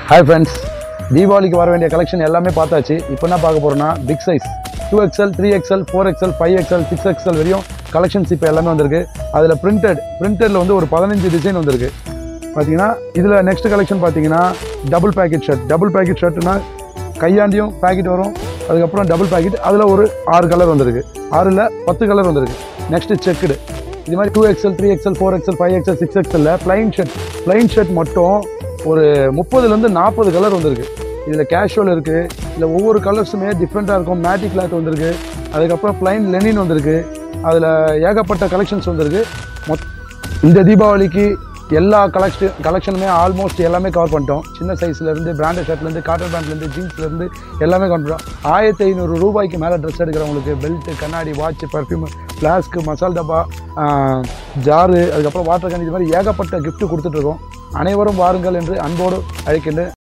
hi friends தீபாவளிக்கு வர வேண்டிய கலெக்ஷன் எல்லாமே பார்த்தாச்சு இப்போ என்ன பார்க்க போகிறோம்னா big size two XL three XL four XL five XL six XL வரையும் கலெக்ஷன்ஸ் இப்போ எல்லாமே வந்திருக்கு அதில் பிரிண்டட் பிரிண்டடில் வந்து ஒரு பதினஞ்சு டிசைன் வந்திருக்கு பார்த்தீங்கன்னா இதில் நெக்ஸ்ட் கலெக்ஷன் பார்த்தீங்கன்னா double pocket shirt double pocket ஷர்ட்னா கையாண்டியும் பேக்கெட் வரும் அதுக்கப்புறம் டபுள் பேக்கெட் அதில் ஒரு ஆறு கலர் வந்திருக்கு ஆறில் பத்து கலர் வந்திருக்கு நெக்ஸ்ட் செக்குடு இது மாதிரி two XL three XL four XL five XL six எக்ஸ்எல்ல பிளைன் ஷர்ட் பிளைன் ஷர்ட் மட்டும் ஒரு முப்பதுலேருந்து நாற்பது கலர் வந்திருக்கு இதில் கேஷுவல் இருக்குது இதில் ஒவ்வொரு கலர்ஸுமே டிஃப்ரெண்ட்டாக இருக்கும் மேட்டி கிளாத் வந்திருக்கு அதுக்கப்புறம் பிளைன் லெனின் வந்திருக்கு அதில் ஏகப்பட்ட கலெக்ஷன்ஸ் வந்திருக்கு மொத் இந்த தீபாவளிக்கு எல்லா கலெக்ஷன் கலெக்ஷனுமே ஆல்மோஸ்ட் எல்லாமே கவர் பண்ணிட்டோம் சின்ன சைஸ்லேருந்து பிராண்டட் ஷர்ட்லேருந்து காட்டன் பேண்ட்லேருந்து ஜீன்ஸ்லேருந்து எல்லாமே கவர் பண்ணிட்டோம் ஆயிரத்தி ஐநூறு ரூபாய்க்கு மேலே ட்ரெஸ் எடுக்கிறவங்களுக்கு பெல்ட்டு கண்ணாடி வாட்ச் பர்ஃப்யூம் ஃப்ளாஸ்க்கு மசால் டப்பா ஜாரு அதுக்கப்புறம் வாட்டர் கேன் இது மாதிரி ஏகப்பட்ட gift கொடுத்துட்ருக்கோம் அனைவரும் வாருங்கள் என்று அன்போடு அழைக்கின்றேன்